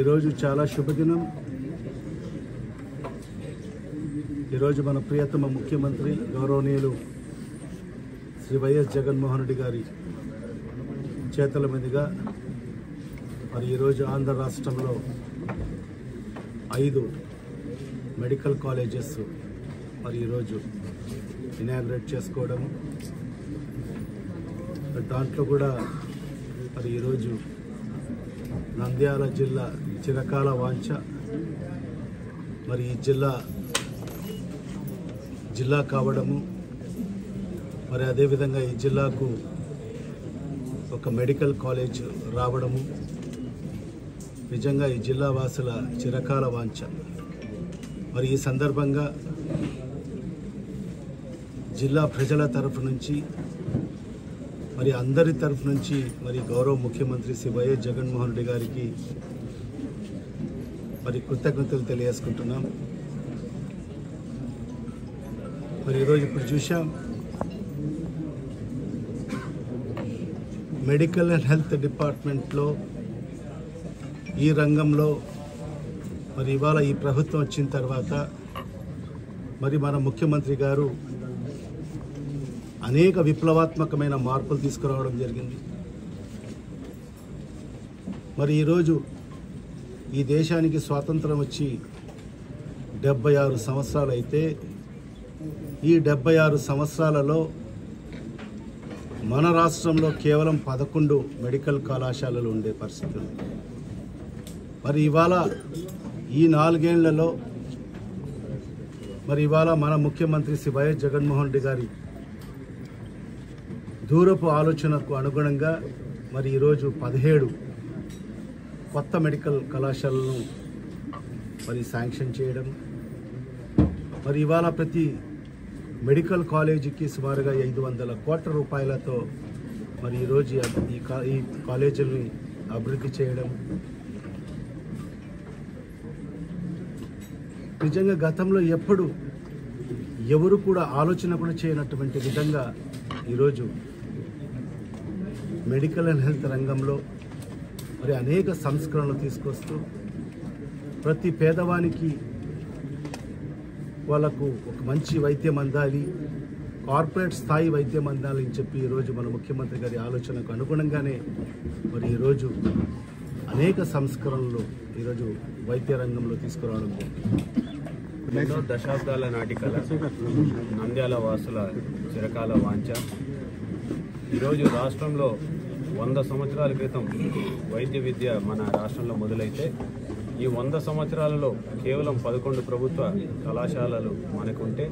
ఈరోజు చాలా శుభదినం ఈరోజు మన ప్రియతమ ముఖ్యమంత్రి గౌరవనీయులు శ్రీ వైఎస్ జగన్మోహన్ రెడ్డి గారి చేతుల మీదుగా మరి ఈరోజు ఆంధ్ర రాష్ట్రంలో ఐదు మెడికల్ కాలేజెస్ మరి ఈరోజు ఇనాగ్రేట్ చేసుకోవడం మరి దాంట్లో కూడా మరి ఈరోజు నంద్యాల జిల్లా చిరకాల వాంఛ మరి ఈ జిల్లా జిల్లా కావడము మరి అదేవిధంగా ఈ జిల్లాకు ఒక మెడికల్ కాలేజ్ రావడము నిజంగా ఈ జిల్లా వాసుల చిరకాల వాంఛ మరి ఈ సందర్భంగా జిల్లా ప్రజల తరఫు నుంచి మరి అందరి తరఫు నుంచి మరి గౌరవ ముఖ్యమంత్రి శ్రీ వైఎస్ జగన్మోహన్ రెడ్డి గారికి మరి కృతజ్ఞతలు తెలియజేసుకుంటున్నాం మరి ఈరోజు ఇప్పుడు చూసాం మెడికల్ అండ్ హెల్త్ డిపార్ట్మెంట్లో ఈ రంగంలో మరి ఇవాళ ఈ ప్రభుత్వం వచ్చిన తర్వాత మరి మన ముఖ్యమంత్రి గారు అనేక విప్లవాత్మకమైన మార్పులు తీసుకురావడం జరిగింది మరి ఈరోజు ఈ దేశానికి స్వాతంత్రం వచ్చి డెబ్బై ఆరు సంవత్సరాలు అయితే ఈ డెబ్బై ఆరు సంవత్సరాలలో మన రాష్ట్రంలో కేవలం పదకొండు మెడికల్ కళాశాలలు ఉండే పరిస్థితులు మరి ఇవాళ ఈ నాలుగేళ్లలో మరి ఇవాళ మన ముఖ్యమంత్రి శ్రీ వైఎస్ జగన్మోహన్ రెడ్డి గారి దూరపు ఆలోచనకు అనుగుణంగా మరి ఈరోజు పదిహేడు కొత్త మెడికల్ కళాశాలను మరి శాంక్షన్ చేయడం మరి ఇవాళ ప్రతి మెడికల్ కాలేజీకి సుమారుగా ఐదు వందల కోట్ల రూపాయలతో మరి ఈరోజు ఈ కా- ఈ కాలేజీని అభివృద్ధి చేయడం నిజంగా గతంలో ఎప్పుడు ఎవరు కూడా ఆలోచన కూడా చేయనటువంటి విధంగా ఈరోజు మెడికల్ అండ్ హెల్త్ రంగంలో మరి అనేక సంస్కరణలు తీసుకొస్తూ ప్రతి పేదవానికి వాళ్ళకు ఒక మంచి వైద్యం అందాలి కార్పొరేట్ స్థాయి వైద్యం అందాలి అని చెప్పి ఈరోజు మన ముఖ్యమంత్రి గారి ఆలోచనకు అనుగుణంగానే మరి ఈరోజు అనేక సంస్కరణలు ఈరోజు వైద్య రంగంలో తీసుకురావడం జరిగింది ఎన్నో దశాబ్దాల నాటి కళ నంద్యాల వాసుల చిరకాల వాంఛ ఈరోజు రాష్ట్రంలో వంద సంవత్సరాల క్రితం వైద్య విద్య మన రాష్ట్రంలో మొదలైతే ఈ వంద సంవత్సరాలలో కేవలం పదకొండు ప్రభుత్వ కళాశాలలు మనకుంటే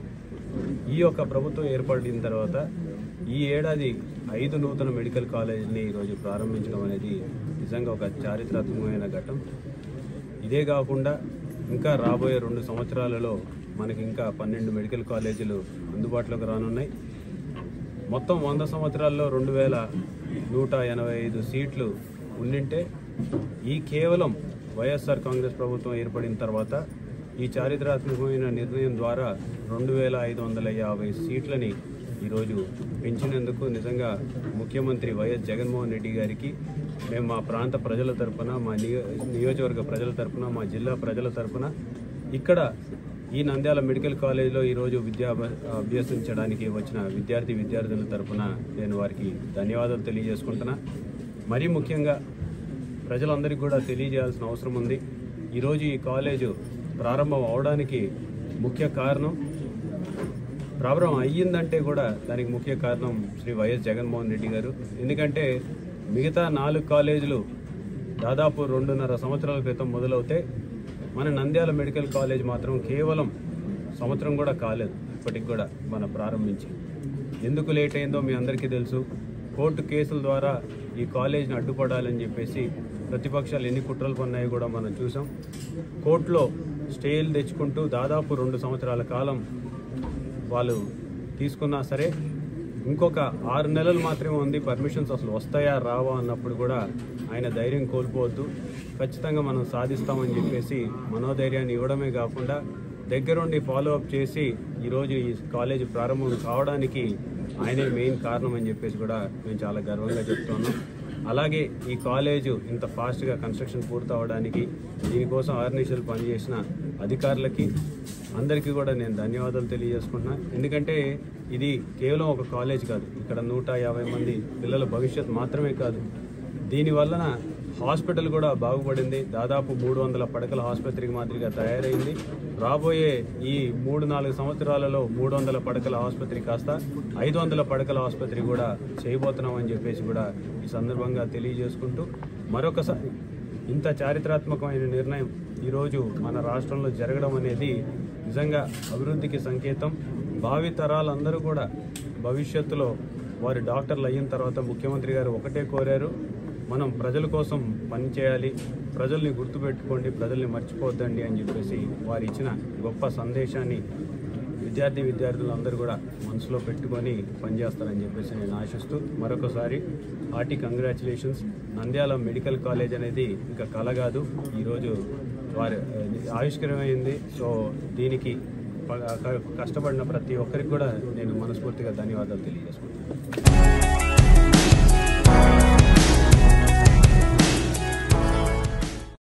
ఈ యొక్క ప్రభుత్వం ఏర్పడిన తర్వాత ఈ ఏడాది ఐదు నూతన మెడికల్ కాలేజీని ఈరోజు ప్రారంభించడం అనేది నిజంగా ఒక చారిత్రాత్మకమైన ఘట్టం ఇదే కాకుండా ఇంకా రాబోయే రెండు సంవత్సరాలలో మనకి ఇంకా పన్నెండు మెడికల్ కాలేజీలు అందుబాటులోకి రానున్నాయి మొత్తం వంద సంవత్సరాల్లో రెండు వేల నూట ఎనభై ఐదు సీట్లు ఉండింటే ఈ కేవలం వైఎస్ఆర్ కాంగ్రెస్ ప్రభుత్వం ఏర్పడిన తర్వాత ఈ చారిత్రాత్మకమైన నిర్ణయం ద్వారా రెండు వేల ఐదు వందల యాభై సీట్లని ఈరోజు పెంచినందుకు నిజంగా ముఖ్యమంత్రి వైఎస్ జగన్మోహన్ రెడ్డి గారికి మేము మా ప్రాంత ప్రజల తరపున మా నియో నియోజకవర్గ ప్రజల తరపున మా జిల్లా ప్రజల తరపున ఇక్కడ ఈ నంద్యాల మెడికల్ కాలేజీలో ఈరోజు విద్యా అభ- అభ్యసించడానికి వచ్చిన విద్యార్థి విద్యార్థుల తరపున నేను వారికి ధన్యవాదాలు తెలియజేసుకుంటున్నా మరీ ముఖ్యంగా ప్రజలందరికీ కూడా తెలియజేయాల్సిన అవసరం ఉంది ఈరోజు ఈ కాలేజు ప్రారంభం అవడానికి ముఖ్య కారణం ప్రారంభం అయ్యిందంటే కూడా దానికి ముఖ్య కారణం శ్రీ వైఎస్ జగన్మోహన్ రెడ్డి గారు ఎందుకంటే మిగతా నాలుగు కాలేజీలు దాదాపు రెండున్నర సంవత్సరాల క్రితం మొదలవుతే మన నంద్యాల మెడికల్ కాలేజ్ మాత్రం కేవలం సంవత్సరం కూడా కాలేదు ఇప్పటికి కూడా మన ప్రారంభించి ఎందుకు లేట్ అయిందో మీ అందరికీ తెలుసు కోర్టు కేసుల ద్వారా ఈ కాలేజీని అడ్డుపడాలని చెప్పేసి ప్రతిపక్షాలు ఎన్ని కుట్రలు పన్నాయో కూడా మనం చూసాం కోర్టులో స్టేలు తెచ్చుకుంటూ దాదాపు రెండు సంవత్సరాల కాలం వాళ్ళు తీసుకున్నా సరే ఇంకొక ఆరు నెలలు మాత్రమే ఉంది పర్మిషన్స్ అసలు వస్తాయా రావా అన్నప్పుడు కూడా ఆయన ధైర్యం కోల్పోవద్దు ఖచ్చితంగా మనం సాధిస్తామని చెప్పేసి మనోధైర్యాన్ని ఇవ్వడమే కాకుండా దగ్గరుండి ఫాలో అప్ చేసి ఈరోజు ఈ కాలేజీ ప్రారంభం కావడానికి ఆయనే మెయిన్ కారణం అని చెప్పేసి కూడా మేము చాలా గర్వంగా చెప్తున్నాం అలాగే ఈ కాలేజ్ ఇంత ఫాస్ట్గా కన్స్ట్రక్షన్ పూర్తి అవడానికి దీనికోసం ఆర్నిషలు పనిచేసిన అధికారులకి అందరికీ కూడా నేను ధన్యవాదాలు తెలియజేసుకుంటున్నా ఎందుకంటే ఇది కేవలం ఒక కాలేజ్ కాదు ఇక్కడ నూట యాభై మంది పిల్లల భవిష్యత్ మాత్రమే కాదు దీని వలన హాస్పిటల్ కూడా బాగుపడింది దాదాపు మూడు వందల పడకల ఆసుపత్రికి మాదిరిగా తయారైంది రాబోయే ఈ మూడు నాలుగు సంవత్సరాలలో మూడు వందల పడకల ఆసుపత్రి కాస్త ఐదు వందల పడకల ఆసుపత్రి కూడా చేయబోతున్నాం అని చెప్పేసి కూడా ఈ సందర్భంగా తెలియజేసుకుంటూ మరొకసారి ఇంత చారిత్రాత్మకమైన నిర్ణయం ఈరోజు మన రాష్ట్రంలో జరగడం అనేది నిజంగా అభివృద్ధికి సంకేతం భావి తరాలందరూ కూడా భవిష్యత్తులో వారి డాక్టర్లు అయిన తర్వాత ముఖ్యమంత్రి గారు ఒకటే కోరారు మనం ప్రజల కోసం పని చేయాలి ప్రజల్ని గుర్తుపెట్టుకోండి ప్రజల్ని మర్చిపోద్దండి అని చెప్పేసి వారు ఇచ్చిన గొప్ప సందేశాన్ని విద్యార్థి విద్యార్థులందరూ కూడా మనసులో పెట్టుకొని పనిచేస్తారని చెప్పేసి నేను ఆశిస్తూ మరొకసారి ఆర్టీ కంగ్రాచులేషన్స్ నంద్యాల మెడికల్ కాలేజ్ అనేది ఇంకా కల కాదు ఈరోజు వారి ఆవిష్కరమైంది సో దీనికి ప- కష్టపడిన ప్రతి ఒక్కరికి కూడా నేను మనస్ఫూర్తిగా ధన్యవాదాలు తెలియజేసుకుంటాను